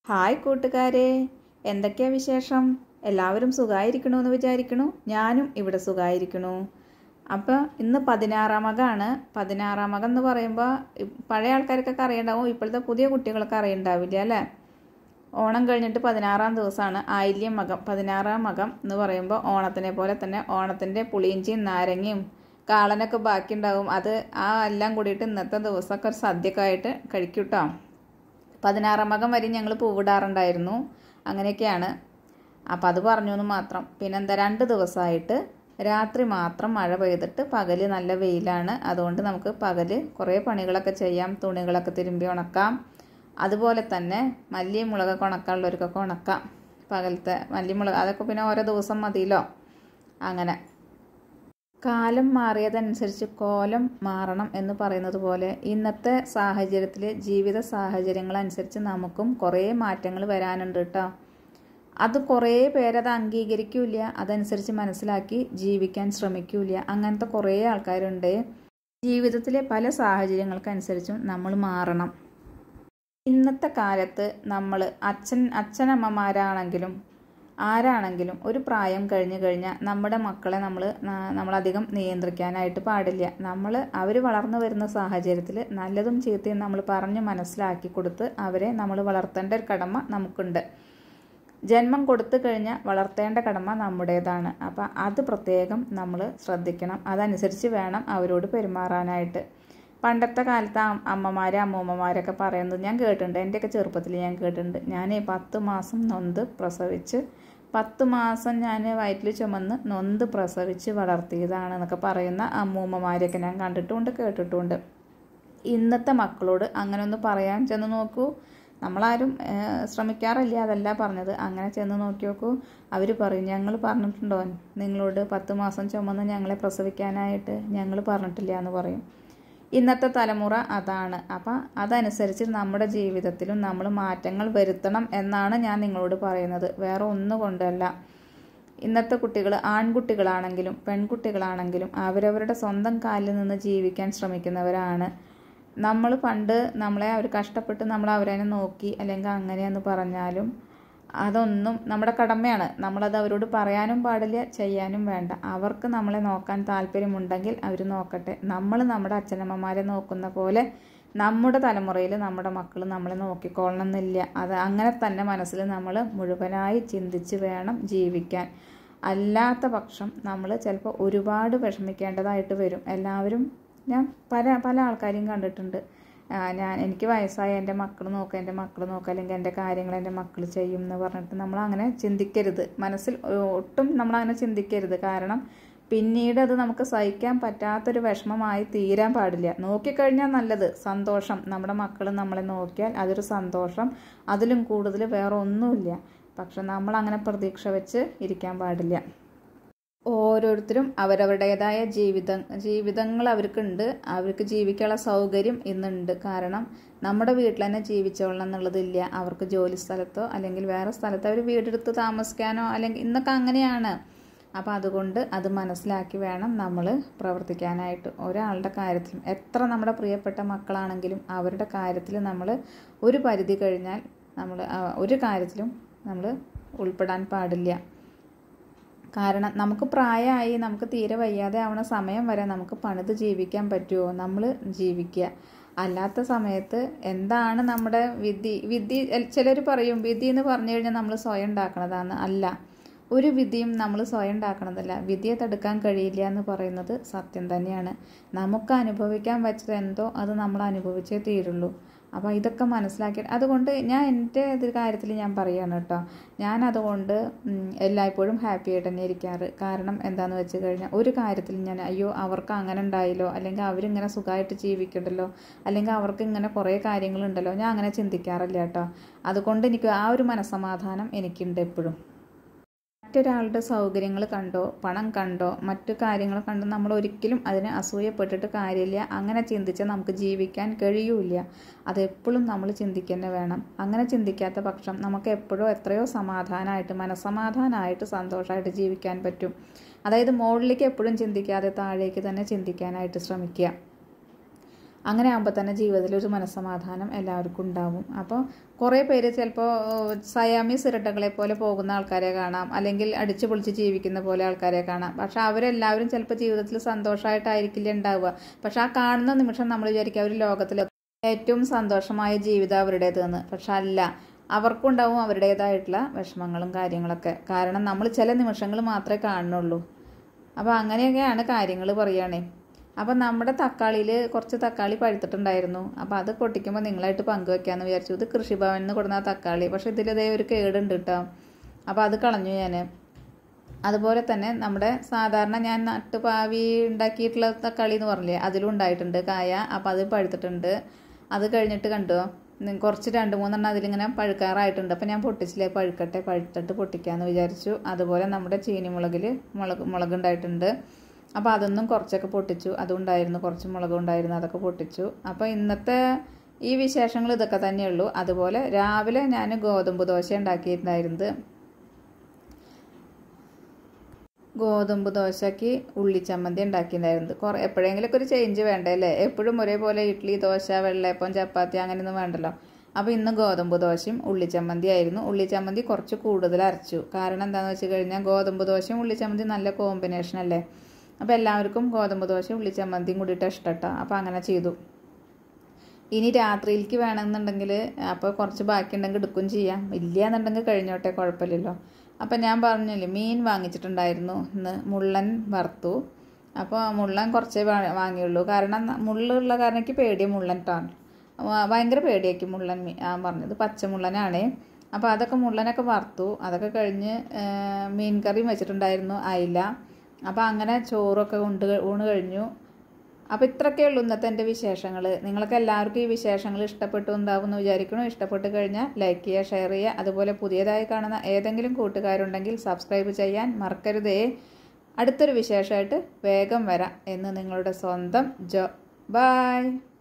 hi കൂട്ടുകാരെ എന്തൊക്കെയാ വിശേഷം എല്ലാവരും സുഖമായിരിക്കണമെന്ന് വിചാരിക്കണു ഞാനും ഇവിടെ സുഖമായിരിക്കണു അപ്പോൾ ഇന്ന് പതിനാറാമകാണ് പതിനാറാമകം എന്ന് പറയുമ്പോൾ പഴയ ആൾക്കാർക്കൊക്കെ അറിയണ്ടാവും ഇപ്പോഴത്തെ പുതിയ കുട്ടികൾക്ക് അറിയണ്ടാവില്ല അല്ലേ ഓണം കഴിഞ്ഞിട്ട് പതിനാറാം ദിവസമാണ് ആയില്യം മകം പതിനാറാം മകം എന്ന് പറയുമ്പോൾ ഓണത്തിനെ പോലെ തന്നെ ഓണത്തിൻ്റെ പുളിയിഞ്ചിയും നാരങ്ങയും കാളനൊക്കെ ബാക്കിയുണ്ടാവും അത് ആ എല്ലാം കൂടിയിട്ട് ഇന്നത്തെ ദിവസമൊക്കെ ഒരു സദ്യയൊക്കെ ആയിട്ട് കഴിക്കും കേട്ടോ പതിനാറാം മകം വരെ ഞങ്ങൾ പൂവിടാറുണ്ടായിരുന്നു അങ്ങനെയൊക്കെയാണ് അപ്പോൾ അത് പറഞ്ഞു എന്ന് മാത്രം പിന്നെന്താ രണ്ട് ദിവസമായിട്ട് രാത്രി മാത്രം മഴ പെയ്തിട്ട് പകൽ നല്ല വെയിലാണ് അതുകൊണ്ട് നമുക്ക് പകൽ കുറേ പണികളൊക്കെ ചെയ്യാം തുണികളൊക്കെ തിരുമ്പി ഉണക്കാം അതുപോലെ തന്നെ മല്ലിയും മുളകൊക്കെ ഉണക്കാനുള്ളവർക്കൊക്കെ ഉണക്കാം പകലത്തെ മല്ലിമുളക് അതൊക്കെ പിന്നെ ഓരോ ദിവസം മതിയല്ലോ അങ്ങനെ കാലം മാറിയതനുസരിച്ച് കോലം മാറണം എന്ന് പറയുന്നത് പോലെ ഇന്നത്തെ സാഹചര്യത്തിൽ ജീവിത സാഹചര്യങ്ങൾ അനുസരിച്ച് നമുക്കും കുറേ മാറ്റങ്ങൾ വരാനുണ്ട് കേട്ടോ അത് കുറേ പേരത് അംഗീകരിക്കൂല അതനുസരിച്ച് മനസ്സിലാക്കി ജീവിക്കാൻ ശ്രമിക്കൂല അങ്ങനത്തെ കുറേ ആൾക്കാരുണ്ട് ജീവിതത്തിലെ പല സാഹചര്യങ്ങൾക്കനുസരിച്ചും നമ്മൾ മാറണം ഇന്നത്തെ കാലത്ത് നമ്മൾ അച്ഛൻ അച്ഛനമ്മമാരാണെങ്കിലും ആരാണെങ്കിലും ഒരു പ്രായം കഴിഞ്ഞു കഴിഞ്ഞാൽ നമ്മുടെ മക്കളെ നമ്മൾ നമ്മളധികം നിയന്ത്രിക്കാനായിട്ട് പാടില്ല നമ്മൾ അവർ വളർന്നു വരുന്ന സാഹചര്യത്തിൽ നല്ലതും ചീത്തയും നമ്മൾ പറഞ്ഞ് മനസ്സിലാക്കി കൊടുത്ത് അവരെ നമ്മൾ വളർത്തേണ്ട ഒരു കടമ നമുക്കുണ്ട് ജന്മം കൊടുത്തു കഴിഞ്ഞാൽ വളർത്തേണ്ട കടമ നമ്മുടേതാണ് അപ്പം അത് പ്രത്യേകം നമ്മൾ ശ്രദ്ധിക്കണം അതനുസരിച്ച് വേണം അവരോട് പെരുമാറാനായിട്ട് പണ്ടത്തെ കാലത്ത് അമ്മമാരും അമ്മൂമ്മമാരൊക്കെ പറയുന്നത് ഞാൻ കേട്ടിട്ടുണ്ട് എൻ്റെയൊക്കെ ചെറുപ്പത്തിൽ ഞാൻ കേട്ടിട്ടുണ്ട് ഞാൻ പത്ത് മാസം നൊന്ത് പ്രസവിച്ച് പത്ത് മാസം ഞാൻ വയറ്റിൽ ചുമന്ന് നൊന്ത് പ്രസവിച്ച് വളർത്തിയതാണ് എന്നൊക്കെ പറയുന്ന അമ്മൂമ്മമാരെയൊക്കെ ഞാൻ കണ്ടിട്ടുമുണ്ട് കേട്ടിട്ടുമുണ്ട് ഇന്നത്തെ മക്കളോട് അങ്ങനെ ഒന്ന് പറയാൻ ചെന്ന് നോക്കൂ നമ്മളാരും ശ്രമിക്കാറില്ല അതല്ല പറഞ്ഞത് അങ്ങനെ ചെന്ന് നോക്കി നോക്കൂ അവർ പറയും ഞങ്ങൾ പറഞ്ഞിട്ടുണ്ടോ നിങ്ങളോട് പത്ത് മാസം ചുമന്ന് ഞങ്ങളെ പ്രസവിക്കാനായിട്ട് ഞങ്ങൾ പറഞ്ഞിട്ടില്ല എന്ന് പറയും ഇന്നത്തെ തലമുറ അതാണ് അപ്പം അതനുസരിച്ച് നമ്മുടെ ജീവിതത്തിലും നമ്മൾ മാറ്റങ്ങൾ വരുത്തണം എന്നാണ് ഞാൻ നിങ്ങളോട് പറയുന്നത് വേറെ ഒന്നും കൊണ്ടല്ല ഇന്നത്തെ കുട്ടികൾ ആൺകുട്ടികളാണെങ്കിലും പെൺകുട്ടികളാണെങ്കിലും അവരവരുടെ സ്വന്തം കാലിൽ നിന്ന് ജീവിക്കാൻ ശ്രമിക്കുന്നവരാണ് നമ്മൾ പണ്ട് നമ്മളെ അവർ കഷ്ടപ്പെട്ട് നമ്മൾ അവരെ നോക്കി അല്ലെങ്കിൽ അങ്ങനെയെന്ന് പറഞ്ഞാലും അതൊന്നും നമ്മുടെ കടമയാണ് നമ്മളത് അവരോട് പറയാനും പാടില്ല ചെയ്യാനും വേണ്ട അവർക്ക് നമ്മളെ നോക്കാൻ താല്പര്യമുണ്ടെങ്കിൽ അവർ നോക്കട്ടെ നമ്മൾ നമ്മുടെ അച്ഛനമ്മമാരെ നോക്കുന്ന പോലെ നമ്മുടെ തലമുറയിൽ നമ്മുടെ മക്കൾ നമ്മളെ നോക്കിക്കൊള്ളണം എന്നില്ല അത് അങ്ങനെ തന്നെ മനസ്സിൽ നമ്മൾ മുഴുവനായി ചിന്തിച്ച് വേണം ജീവിക്കാൻ അല്ലാത്ത പക്ഷം നമ്മൾ ചിലപ്പോൾ ഒരുപാട് വിഷമിക്കേണ്ടതായിട്ട് വരും എല്ലാവരും ഞാൻ പല പല ആൾക്കാരെയും കണ്ടിട്ടുണ്ട് ഞാൻ എനിക്ക് വയസ്സായ എൻ്റെ മക്കൾ നോക്കുക എൻ്റെ മക്കൾ നോക്കുക അല്ലെങ്കിൽ എൻ്റെ കാര്യങ്ങൾ എൻ്റെ മക്കൾ ചെയ്യും എന്ന് പറഞ്ഞിട്ട് നമ്മൾ അങ്ങനെ ചിന്തിക്കരുത് മനസ്സിൽ ഒട്ടും നമ്മൾ അങ്ങനെ ചിന്തിക്കരുത് കാരണം പിന്നീട് അത് നമുക്ക് സഹിക്കാൻ പറ്റാത്തൊരു വിഷമമായി തീരാൻ പാടില്ല നോക്കിക്കഴിഞ്ഞാൽ നല്ലത് സന്തോഷം നമ്മുടെ മക്കൾ നമ്മളെ നോക്കിയാൽ അതൊരു സന്തോഷം അതിലും കൂടുതൽ വേറെ ഒന്നുമില്ല പക്ഷെ നമ്മൾ അങ്ങനെ പ്രതീക്ഷ വെച്ച് ഇരിക്കാൻ പാടില്ല ഓരോരുത്തരും അവരവരുടേതായ ജീവിതം ജീവിതങ്ങൾ അവർക്കുണ്ട് അവർക്ക് ജീവിക്കാനുള്ള സൗകര്യം ഇന്നുണ്ട് കാരണം നമ്മുടെ വീട്ടിൽ തന്നെ ജീവിച്ചോളണം എന്നുള്ളതില്ല അവർക്ക് ജോലി സ്ഥലത്തോ അല്ലെങ്കിൽ വേറെ സ്ഥലത്തോ അവർ വീടെടുത്ത് താമസിക്കാനോ അല്ലെങ്കിൽ ഇന്നൊക്കെ അങ്ങനെയാണ് അപ്പോൾ അതുകൊണ്ട് അത് മനസ്സിലാക്കി വേണം നമ്മൾ പ്രവർത്തിക്കാനായിട്ട് ഒരാളുടെ കാര്യത്തിലും എത്ര നമ്മുടെ പ്രിയപ്പെട്ട മക്കളാണെങ്കിലും അവരുടെ കാര്യത്തിൽ നമ്മൾ ഒരു പരിധി കഴിഞ്ഞാൽ നമ്മൾ ഒരു കാര്യത്തിലും നമ്മൾ ഉൾപ്പെടാൻ പാടില്ല കാരണം നമുക്ക് പ്രായമായി നമുക്ക് തീരെ വയ്യാതെ ആവണ സമയം വരെ നമുക്ക് പണിത് ജീവിക്കാൻ പറ്റുമോ നമ്മൾ ജീവിക്കുക അല്ലാത്ത സമയത്ത് എന്താണ് നമ്മുടെ വിധി വിധി ചിലർ പറയും വിധി എന്ന് പറഞ്ഞു കഴിഞ്ഞാൽ നമ്മൾ സ്വയം ഉണ്ടാക്കണതാണ് അല്ല ഒരു വിധിയും നമ്മൾ സ്വയം ഉണ്ടാക്കണതല്ല വിധിയെ തടുക്കാൻ കഴിയില്ല എന്ന് പറയുന്നത് സത്യം തന്നെയാണ് നമുക്ക് അനുഭവിക്കാൻ വെച്ചത് എന്തോ അത് നമ്മൾ അനുഭവിച്ചേ തീരുള്ളൂ അപ്പോൾ ഇതൊക്കെ മനസ്സിലാക്കി അതുകൊണ്ട് ഞാൻ എൻ്റെ ഇത് കാര്യത്തിൽ ഞാൻ പറയുകയാണ് കേട്ടോ ഞാൻ അതുകൊണ്ട് എല്ലായ്പ്പോഴും ഹാപ്പി ആയിട്ട് തന്നെ ഇരിക്കാറ് കാരണം എന്താണെന്ന് വെച്ച് കഴിഞ്ഞാൽ ഒരു കാര്യത്തിൽ ഞാൻ അയ്യോ അവർക്ക് അങ്ങനെ ഉണ്ടായില്ലോ അല്ലെങ്കിൽ അവരിങ്ങനെ സുഖമായിട്ട് ജീവിക്കണ്ടല്ലോ അല്ലെങ്കിൽ അവർക്ക് ഇങ്ങനെ കുറേ കാര്യങ്ങളുണ്ടല്ലോ ഞാൻ അങ്ങനെ ചിന്തിക്കാറില്ല കേട്ടോ അതുകൊണ്ട് എനിക്ക് ആ ഒരു മനസ്സമാധാനം എനിക്കുണ്ട് എപ്പോഴും മറ്റൊരാളുടെ സൗകര്യങ്ങൾ കണ്ടോ പണം കണ്ടോ മറ്റു കാര്യങ്ങൾ കണ്ടോ നമ്മൾ ഒരിക്കലും അതിനെ അസൂയപ്പെട്ടിട്ട് കാര്യമില്ല അങ്ങനെ ചിന്തിച്ചാൽ നമുക്ക് ജീവിക്കാൻ കഴിയൂല അതെപ്പോഴും നമ്മൾ ചിന്തിക്കുക വേണം അങ്ങനെ ചിന്തിക്കാത്ത പക്ഷം നമുക്ക് എപ്പോഴോ എത്രയോ സമാധാനമായിട്ട് മനസ്സമാധാനമായിട്ട് സന്തോഷമായിട്ട് ജീവിക്കാൻ പറ്റും അതായത് മുകളിലേക്ക് എപ്പോഴും ചിന്തിക്കാതെ താഴേക്ക് തന്നെ ചിന്തിക്കാനായിട്ട് ശ്രമിക്കുക അങ്ങനെ ആകുമ്പോൾ തന്നെ ജീവിതത്തിൽ ഒരു മനസ്സമാധാനം എല്ലാവർക്കും ഉണ്ടാവും അപ്പോൾ കുറേ പേര് ചിലപ്പോൾ സയാമീസ് ഇരട്ടകളെ പോലെ പോകുന്ന ആൾക്കാരെ കാണാം അല്ലെങ്കിൽ അടിച്ചു പൊളിച്ച് ജീവിക്കുന്ന പോലെ ആൾക്കാരെ കാണാം പക്ഷെ അവരെല്ലാവരും ചിലപ്പോൾ ജീവിതത്തിൽ സന്തോഷമായിട്ടായിരിക്കില്ല ഉണ്ടാവുക പക്ഷെ ആ കാണുന്ന നിമിഷം നമ്മൾ വിചാരിക്കുക അവർ ലോകത്തിൽ ഏറ്റവും സന്തോഷമായ ജീവിതം അവരുടേതെന്ന് പക്ഷെ അല്ല അവർക്കുണ്ടാവും അവരുടേതായിട്ടുള്ള വിഷമങ്ങളും കാര്യങ്ങളൊക്കെ കാരണം നമ്മൾ ചില നിമിഷങ്ങൾ മാത്രമേ കാണുന്നുള്ളൂ അപ്പോൾ അങ്ങനെയൊക്കെയാണ് കാര്യങ്ങൾ പറയുകയാണേ അപ്പം നമ്മുടെ തക്കാളിയിൽ കുറച്ച് തക്കാളി പഴുത്തിട്ടുണ്ടായിരുന്നു അപ്പോൾ അത് പൊട്ടിക്കുമ്പോൾ നിങ്ങളായിട്ട് പങ്കുവെക്കാമെന്ന് വിചാരിച്ചു ഇത് കൃഷിഭവനിൽ നിന്ന് കൊടുക്കുന്ന തക്കാളി പക്ഷേ ഇതിലിതേ ഒരു കേടുണ്ട് കേട്ടോ അപ്പോൾ അത് കളഞ്ഞു ഞാൻ അതുപോലെ തന്നെ നമ്മുടെ സാധാരണ ഞാൻ നട്ടുപാവി ഉണ്ടാക്കിയിട്ടുള്ള തക്കാളി എന്ന് പറഞ്ഞില്ലേ അതിലും ഉണ്ടായിട്ടുണ്ട് കായ അപ്പോൾ അത് പഴുത്തിട്ടുണ്ട് അത് കഴിഞ്ഞിട്ട് കണ്ടോ നി- കുറച്ച് രണ്ട് മൂന്നെണ്ണം അതിലിങ്ങനെ പഴുക്കാറായിട്ടുണ്ട് അപ്പോൾ ഞാൻ പൊട്ടിച്ചില്ലേ പഴുക്കട്ടെ പഴുത്തിട്ട് പൊട്ടിക്കാമെന്ന് വിചാരിച്ചു അതുപോലെ നമ്മുടെ ചീനിമുളകിൽ മുളക് മുളക് ഉണ്ടായിട്ടുണ്ട് അപ്പോൾ അതൊന്നും കുറച്ചൊക്കെ പൊട്ടിച്ചു അതും ഉണ്ടായിരുന്നു കുറച്ച് മുളകും ഉണ്ടായിരുന്നു അതൊക്കെ പൊട്ടിച്ചു അപ്പോൾ ഇന്നത്തെ ഈ വിശേഷങ്ങൾ ഇതൊക്കെ തന്നെയുള്ളൂ അതുപോലെ രാവിലെ ഞാൻ ഗോതമ്പ് ദോശ ഉണ്ടാക്കിയിട്ടുണ്ടായിരുന്നത് ഗോതമ്പ് ദോശയ്ക്ക് ഉള്ളിച്ചമ്മന്തി ഉണ്ടാക്കിയിട്ടുണ്ടായിരുന്നത് കുറേ എപ്പോഴെങ്കിലൊക്കെ ഒരു ചേഞ്ച് വേണ്ടേ അല്ലേ എപ്പോഴും ഒരേപോലെ ഇഡ്ഡലി ദോശ വെള്ളയപ്പം ചപ്പാത്തി അങ്ങനെയൊന്നും വേണ്ടല്ലോ അപ്പോൾ ഇന്ന് ഗോതമ്പ് ദോശയും ഉള്ളിച്ചമ്മന്തി ആയിരുന്നു ഉള്ളിച്ചമ്മന്തി കുറച്ച് കൂടുതൽ അരച്ചു കാരണം എന്താണെന്ന് വെച്ച് കഴിഞ്ഞാൽ ഗോതമ്പ് ദോശയും ഉള്ളിച്ചമ്മന്തി നല്ല കോമ്പിനേഷൻ അല്ലേ അപ്പോൾ എല്ലാവർക്കും ഗോതമ്പ് ദോശയും ഉള്ളിച്ചമ്മന്തിയും കൂടിയിട്ട് ഇഷ്ടട്ടോ അപ്പോൾ അങ്ങനെ ചെയ്തു ഇനി രാത്രിയിലേക്ക് വേണമെന്നുണ്ടെങ്കിൽ അപ്പോൾ കുറച്ച് ബാക്കിയുണ്ടെങ്കിൽ എടുക്കുകയും ചെയ്യാം ഇല്ല എന്നുണ്ടെങ്കിൽ കഴിഞ്ഞോട്ടെ കുഴപ്പമില്ലല്ലോ അപ്പം ഞാൻ പറഞ്ഞില്ലേ മീൻ വാങ്ങിച്ചിട്ടുണ്ടായിരുന്നു ഇന്ന് മുള്ളൻ വറുത്തു അപ്പോൾ മുള്ളൻ കുറച്ചേ വാ- വാങ്ങിയുള്ളൂ കാരണം ന- മുള്ളുള്ള കാരണം എനിക്ക് പേടിയ മുള്ളൻ ട്ടാണ് വ- ഭയങ്കര പേടിയാക്കി മുള്ളൻ മീൻ ഞാൻ പറഞ്ഞത് പച്ചമുള്ളനാണേ അപ്പോൾ അതൊക്കെ മുള്ളനൊക്കെ വറുത്തു അതൊക്കെ കഴിഞ്ഞ് ആ, മീൻ കറിയും വെച്ചിട്ടുണ്ടായിരുന്നു അയില അപ്പോൾ അങ്ങനെ ചോറൊക്കെ ഉണ്ട് ഊണ് കഴിഞ്ഞു അപ്പോൾ ഇത്രയൊക്കെ ഉള്ളൂ ഇന്നത്തെ എൻ്റെ വിശേഷങ്ങൾ നിങ്ങൾക്ക് എല്ലാവർക്കും ഈ വിശേഷങ്ങൾ ഇഷ്ടപ്പെട്ടു ഉണ്ടാവും എന്ന് വിചാരിക്കണു ഇഷ്ടപ്പെട്ട് കഴിഞ്ഞാൽ ലൈക്ക് ചെയ്യുക ഷെയർ ചെയ്യുക അതുപോലെ പുതിയതായി കാണുന്ന ഏതെങ്കിലും കൂട്ടുകാരുണ്ടെങ്കിൽ സബ്സ്ക്രൈബ് ചെയ്യാൻ മറക്കരുതേ അടുത്തൊരു വിശേഷമായിട്ട് വേഗം വരാം എന്ന് നിങ്ങളുടെ സ്വന്തം ജോ ബായ്